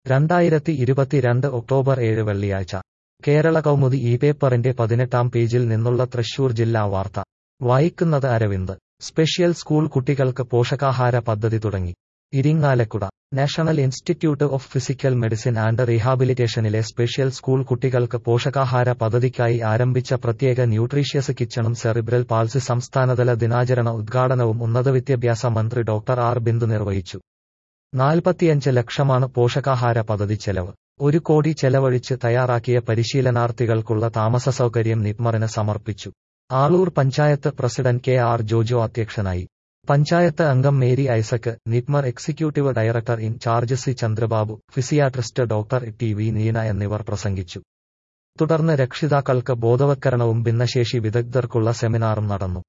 രണ്ടായിരത്തി ഇരുപത്തിരണ്ട് ഒക്ടോബർ ഏഴ് വെള്ളിയാഴ്ച കേരള കൗമുദി ഈ പേപ്പറിന്റെ പതിനെട്ടാം പേജിൽ നിന്നുള്ള തൃശൂർ ജില്ലാ വാർത്ത വായിക്കുന്നത് അരവിന്ദ് സ്പെഷ്യൽ സ്കൂൾ കുട്ടികൾക്ക് പോഷകാഹാര പദ്ധതി തുടങ്ങി Irinjalakuda national institute of physical medicine and റീഹാബിലിറ്റേഷനിലെ സ്പെഷ്യൽ സ്കൂൾ കുട്ടികൾക്ക് പോഷകാഹാര പദ്ധതിക്കായി ആരംഭിച്ച പ്രത്യേക ന്യൂട്രീഷ്യസ് കിച്ചണും സെറിബ്രൽ പാൾസി സംസ്ഥാനതല ദിനാചരണ ഉദ്ഘാടനവും ഉന്നതവിദ്യാഭ്യാസ മന്ത്രി ഡോക്ടർ ആർ ബിന്ദു നിർവഹിച്ചു നാൽപ്പത്തിയഞ്ച് ലക്ഷമാണ് പോഷകാഹാര പദ്ധതി ചെലവ് ഒരു കോടി ചെലവഴിച്ച് തയ്യാറാക്കിയ പരിശീലനാർത്ഥികൾക്കുള്ള താമസ സൗകര്യം നിപ്മറിന് സമർപ്പിച്ചു Aloor panchayat president K R Jojo അധ്യക്ഷനായി പഞ്ചായത്ത് അംഗം Mary Isaac NIPMER executive director in charge C Chandrababu physiatrist doctor T V Neena എന്നിവർ പ്രസംഗിച്ചു തുടർന്ന് രക്ഷിതാക്കൾക്ക് ബോധവത്കരണവും ഭിന്നശേഷി വിദഗ്ധർക്കുള്ള സെമിനാറും നടന്നു